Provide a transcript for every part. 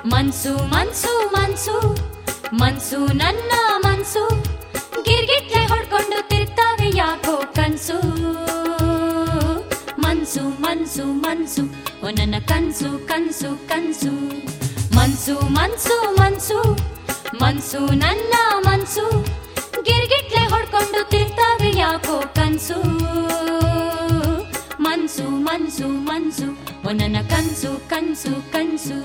ಮನ್ಸು ಮನ್ಸು ಮನ್ಸು ಮನ್ಸು ನನ್ನ ಮನ್ಸು ಗಿರ್ಗಿಟ್ಲೆ ಹೊಡ್ಕೊಂಡು ತಿರ್ತಾವೆ ಯಾಕೋ ಕನ್ಸು ಮನ್ಸು ಮನ್ಸು ಮನ್ಸು ಓ ನನ್ನ ಕನ್ಸು ಕನ್ಸು ಕನ್ಸು ಮನ್ಸು ಮನ್ಸು ಮನ್ಸು ಮನ್ಸು ನನ್ನ ಮನ್ಸು ಗಿರ್ಗಿಟ್ಲೆ ಹೊಡ್ಕೊಂಡು ತಿರ್ತಾವೆ ಯಾಕೋ ಕನ್ಸು ಮನ್ಸು ಮನ್ಸು ಮನ್ಸು ಓ ನನ್ನ ಕನ್ಸು ಕನ್ಸು ಕನ್ಸು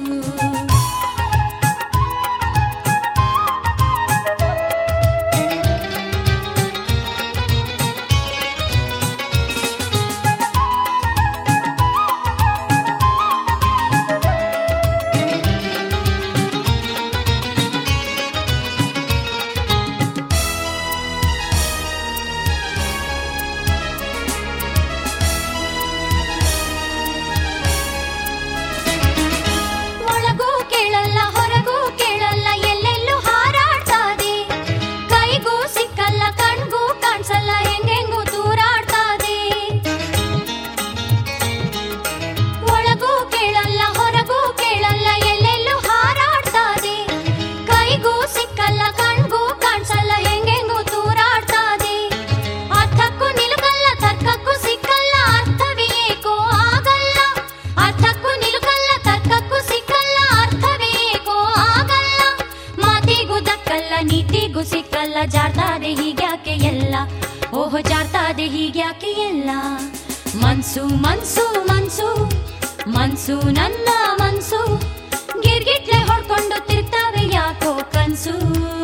ಒಳಗೂ ಕೇಳಲ್ಲ ಹೊರಗೂ ಕೇಳಲ್ಲ ಎಲ್ಲೆಲ್ಲೂ ಹಾರಾಡ್ತಾದೆ ಕೈಗೂ ಸಿಕ್ಕಲ್ಲ ಕಣ್ಗೂ ಕಾಣಿಸಲ್ಲ ಹೆಂಗೆಂಗೂ ದೂರಾಡ್ತಾದೆ ಒಳಗೂ ಕೇಳಲ್ಲ ಹೊರಗೂ ಕೇಳಲ್ಲ ಎಲ್ಲೆಲ್ಲೂ ಹಾರಾಡ್ತಾದೆ ಕೈಗೂ ಸಿಕ್ಕಲ್ಲ ಕಣ್ಗೂ ಕಾಣಿಸಲ್ಲ ಹೆಂಗೆಂಗೂ ದೂರಾಡ್ತಾದೆ ಅರ್ಥಕ್ಕೂ ನಿಲುಕಲ್ಲ ತರ್ಕಕ್ಕೂ ಸಿಕ್ಕಲ್ಲ ಅರ್ಥವೇ ಏಕೋ ಆಗಲ್ಲ ಅರ್ಥಕ್ಕೂ ನಿಲುಕಲ್ಲ ತರ್ಕಕ್ಕೂ ಸಿಕ್ಕಲ್ಲ ಅರ್ಥವೇ ಏಕೋ ಆಗಲ್ಲ ಮಾತಿಗೂ ದಕ್ಕಲ್ಲ ನೀತಿಗೂ ಸಿಕ್ಕಲ್ಲ ಜಾರ್ತಾದೆ ಹೀಗ್ಯಾಕೆ ಎಲ್ಲ ಓಹೋ ಜಾರ್ತಾದೆ ಹೀಗ್ಯಾಕೆ ಎಲ್ಲ ಮನ್ಸು ಮನ್ಸು ಮನ್ಸು ಮನ್ಸು ನನ್ನ ಮನ್ಸು ಗಿರ್ಗಿಟ್ಲೆ ಹೊಡ್ಕೊಂಡು ತಿರ್ತಾವೆ ಯಾಕೋ ಕನ್ಸು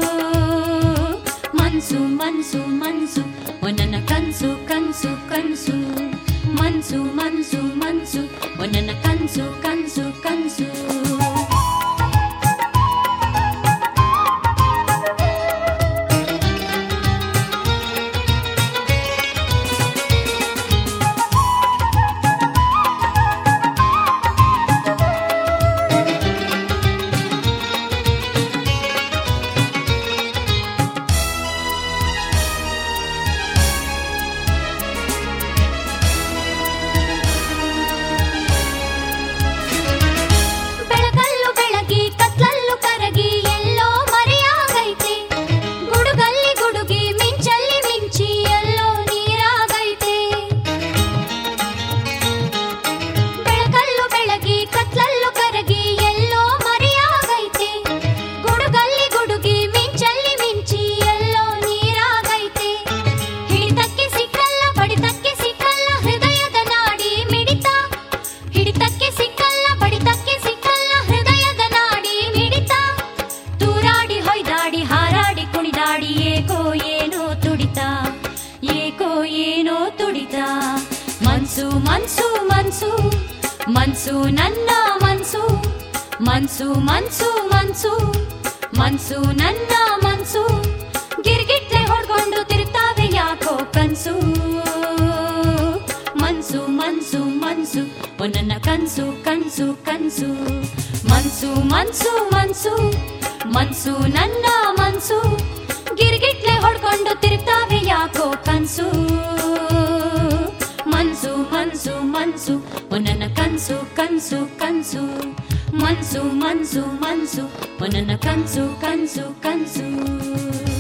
ಮನ್ಸು ಮನ್ಸು ಮನ್ಸು ಓ ನನ್ನ ಕನ್ಸು ಕನ್ಸು ಕನ್ಸು ಮನ್ಸು ಮನ್ಸು ಮನ್ಸು ಓ ನನ್ನ ಕನ್ಸು ಕನ್ಸು ಕನ್ಸು ಬೆಳಕಲ್ಲು ಬೆಳಗಿ ಕತ್ಲಲ್ಲು ಕರಗಿ ಎಲ್ಲೋ ಮರೆಯಾಗೈತೆ ಗುಡುಗಲ್ಲಿ ಗುಡುಗಿ ಮಿಂಚಲ್ಲಿ ಮಿಂಚಿ ಎಲ್ಲೋ ನೀರಾಗೈತೆ ಬೆಳಕಲ್ಲು ಬೆಳಗಿ ಕತ್ಲಲ್ಲು ಕರಗಿ ಎಲ್ಲೋ ಮರೆಯಾಗೈತೆ ಗುಡುಗಲ್ಲಿ ಗುಡುಗಿ ಮಿಂಚಲ್ಲಿ ಮಿಂಚಿ ಎಲ್ಲೋ ನೀರಾಗೈತೆ ಹಿಡಿತಕ್ಕೆ ಸಿಕ್ಕಲ್ಲ ಬಡಿತಕ್ಕೆ ಸಿಕ್ಕಲ್ಲ ಹೃದಯದ ನಾಡಿ ಮಿಡಿತ ಹಿಡಿತಕ್ಕೆ ಸಿಕ್ಕಲ್ಲ ಬಡಿತಕ್ಕೆ ಸಿಕ್ಕಲ್ಲ ಹೃದಯದ ನಾಡಿ ಮಿಡಿತ ತೂರಾಡಿ ಹೊಯ್ದಾಡಿ ಹಾರಾಡಿ ಕುಣಿದಾಡಿ ಏಕೋ ಏನೋ ತುಡಿತ ಏಕೋ ಏನೋ ತುಡಿತ ಮನ್ಸು ಮನ್ಸು ಮನ್ಸು ಮನ್ಸು ನನ್ನ ಮನ್ಸು ಮನ್ಸು ಮನ್ಸು ಮನ್ಸು ಮನ್ಸು ನನ್ನ ಮನ್ಸು ಗಿರ್ಗಿಟ್ಲೆ ಹೊಡ್ಕೊಂಡು ತಿರುತ್ತಾವೆ ಯಾಕೋ ಕನ್ಸು ಮನ್ಸು ಮನ್ಸು ಮನ್ಸು ಓ ನನ್ನ ಕನ್ಸು ಕನ್ಸು ಕನ್ಸು ಮನ್ಸು ಮನ್ಸು ಮನ್ಸು ಮನ್ಸು ನನ್ನ ಮನ್ಸು ಗಿರ್ಗಿಟ್ಲೆ ಹೊಡ್ಕೊಂಡು ತಿರುತ್ತಾವೆ ಯಾಕೋ ಕನ್ಸು ಮನ್ಸು ಮನ್ಸು ಮನ್ಸು ಓ ನನ್ನ ಕನ್ಸು ಕನ್ಸು ಕನ್ಸು ಮನ್ಸು ಮನ್ಸು ಮನ್ಸು ಓ ನನ್ನ ಕನ್ಸು ಕನ್ಸು ಕನ್ಸು